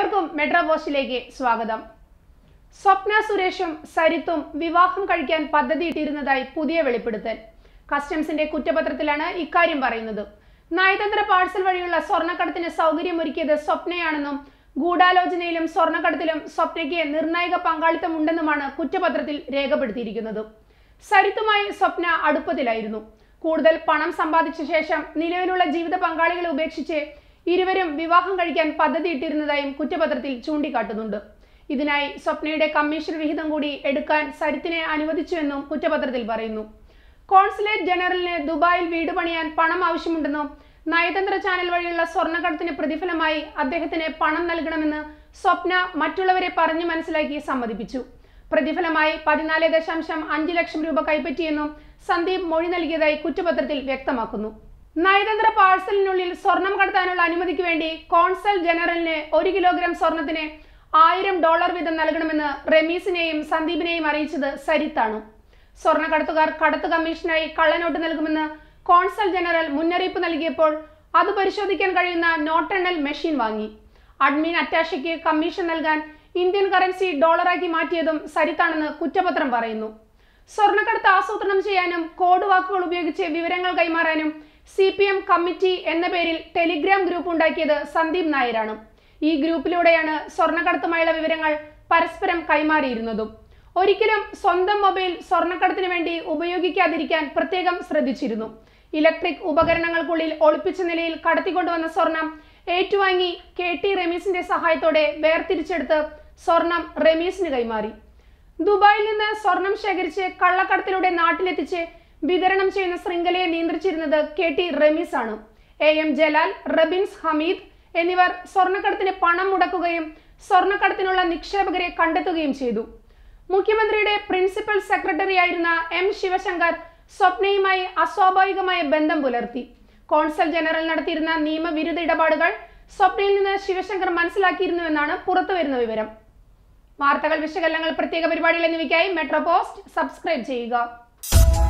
ഏവർക്കും മെട്രോ പോസ്റ്റിലേക്ക് സ്വാഗതം സ്വപ്ന സുരേഷും സരിത്തും വിവാഹം കഴിക്കാൻ പദ്ധതിയിട്ടിരുന്നതായി പുതിയ വെളിപ്പെടുത്തൽ കസ്റ്റംസിന്റെ കുറ്റപത്രത്തിലാണ് ഇക്കാര്യം പറയുന്നത് നയതന്ത്ര പാഴ്സൽ വഴിയുള്ള സ്വർണ്ണക്കടത്തിന് സൗകര്യമൊരുക്കിയത് സ്വപ്നയാണെന്നും ഗൂഢാലോചനയിലും സ്വർണ്ണക്കടത്തിലും സ്വപ്നയ്ക്ക് നിർണായക പങ്കാളിത്തമുണ്ടെന്നുമാണ് കുറ്റപത്രത്തിൽ രേഖപ്പെടുത്തിയിരിക്കുന്നത് സരിത്തുമായി സ്വപ്ന അടുപ്പത്തിലായിരുന്നു കൂടുതൽ പണം സമ്പാദിച്ച ശേഷം നിലവിലുള്ള ജീവിത പങ്കാളികളെ ഉപേക്ഷിച്ച് ഇരുവരും വിവാഹം കഴിക്കാൻ പദ്ധതിയിട്ടിരുന്നതായും കുറ്റപത്രത്തിൽ ചൂണ്ടിക്കാട്ടുന്നുണ്ട് ഇതിനായി സ്വപ്നയുടെ കമ്മീഷൻ വിഹിതം കൂടി എടുക്കാൻ സരിത്തിനെ അനുവദിച്ചുവെന്നും കുറ്റപത്രത്തിൽ പറയുന്നു കോൺസുലേറ്റ് ജനറലിന് ദുബായിൽ വീട് പണിയാൻ പണം ആവശ്യമുണ്ടെന്നും നയതന്ത്ര ചാനൽ വഴിയുള്ള സ്വർണ്ണക്കടത്തിന് പ്രതിഫലമായി അദ്ദേഹത്തിന് പണം നൽകണമെന്ന് സ്വപ്ന മറ്റുള്ളവരെ പറഞ്ഞു മനസ്സിലാക്കി സമ്മതിപ്പിച്ചു പ്രതിഫലമായി പതിനാല് ദശാംശം അഞ്ച് ലക്ഷം രൂപ കൈപ്പറ്റിയെന്നും സന്ദീപ് മൊഴി നൽകിയതായി കുറ്റപത്രത്തിൽ വ്യക്തമാക്കുന്നു നയതന്ത്ര പാഴ്സലിനുള്ളിൽ സ്വർണം കടത്താനുള്ള അനുമതിക്ക് വേണ്ടി കോൺസൽ ജനറലിന് ഒരു കിലോഗ്രാം സ്വർണത്തിന് ആയിരം ഡോളർ വീതം നൽകണമെന്ന് റമീസിനെയും സന്ദീപിനെയും അറിയിച്ചത് സരിത്താണ് സ്വർണ്ണക്കടത്തുകാർ കടത്ത് കമ്മീഷനായി കള്ളനോട്ട് നൽകുമെന്ന് കോൺസൽ ജനറൽ മുന്നറിയിപ്പ് നൽകിയപ്പോൾ അത് പരിശോധിക്കാൻ കഴിയുന്ന നോട്ടെണ്ണൽ മെഷീൻ വാങ്ങി അഡ്മിൻ അറ്റാഷയ്ക്ക് കമ്മീഷൻ നൽകാൻ ഇന്ത്യൻ കറൻസി ഡോളറാക്കി മാറ്റിയതും സരിത്താണെന്ന് കുറ്റപത്രം പറയുന്നു സ്വർണ്ണക്കടത്ത് ആസൂത്രണം ചെയ്യാനും കോഡ് വാക്കുകൾ ഉപയോഗിച്ച് വിവരങ്ങൾ കൈമാറാനും സി പി എം കമ്മിറ്റി എന്ന പേരിൽ ടെലിഗ്രാം ഗ്രൂപ്പ് ഉണ്ടാക്കിയത് സന്ദീപ് നായരാണ് ഈ ഗ്രൂപ്പിലൂടെയാണ് സ്വർണ്ണക്കടത്തുമായുള്ള വിവരങ്ങൾ പരസ്പരം കൈമാറിയിരുന്നതും ഒരിക്കലും സ്വന്തം മൊബൈൽ സ്വർണ്ണക്കടത്തിന് വേണ്ടി ഉപയോഗിക്കാതിരിക്കാൻ പ്രത്യേകം ശ്രദ്ധിച്ചിരുന്നു ഇലക്ട്രിക് ഉപകരണങ്ങൾക്കുള്ളിൽ ഒളിപ്പിച്ച നിലയിൽ കടത്തിക്കൊണ്ടുവന്ന സ്വർണം ഏറ്റുവാങ്ങി കെ ടി റമീസിന്റെ സഹായത്തോടെ വേർതിരിച്ചെടുത്ത് സ്വർണം റമീസിന് കൈമാറി ദുബായിൽ നിന്ന് സ്വർണം ശേഖരിച്ച് കള്ളക്കടത്തിലൂടെ നാട്ടിലെത്തിച്ച് വിതരണം ചെയ്യുന്ന ശൃംഖലയെ നിയന്ത്രിച്ചിരുന്നത് കെ ടി റമീസ് ആണ് എ എം ജലാൽ റബിൻസ് ഹമീദ് എന്നിവർ സ്വർണ്ണക്കടത്തിന് പണം മുടക്കുകയും സ്വർണ്ണക്കടത്തിനുള്ള നിക്ഷേപകരെ കണ്ടെത്തുകയും ചെയ്തു മുഖ്യമന്ത്രിയുടെ പ്രിൻസിപ്പൽ സെക്രട്ടറി ആയിരുന്ന എം ശിവശങ്കർ സ്വപ്നയുമായി അസ്വാഭാവികമായ ബന്ധം പുലർത്തി കോൺസൽ ജനറൽ നടത്തിയിരുന്ന നിയമവിരുദ്ധ ഇടപാടുകൾ സ്വപ്നയിൽ നിന്ന് ശിവശങ്കർ മനസ്സിലാക്കിയിരുന്നുവെന്നാണ് പുറത്തുവരുന്ന വിവരം വാർത്തകൾ വിശകലനങ്ങൾ പ്രത്യേക പരിപാടികൾ എന്നിവയ്ക്കായി മെട്രോ പോസ്റ്റ് സബ്സ്ക്രൈബ് ചെയ്യുക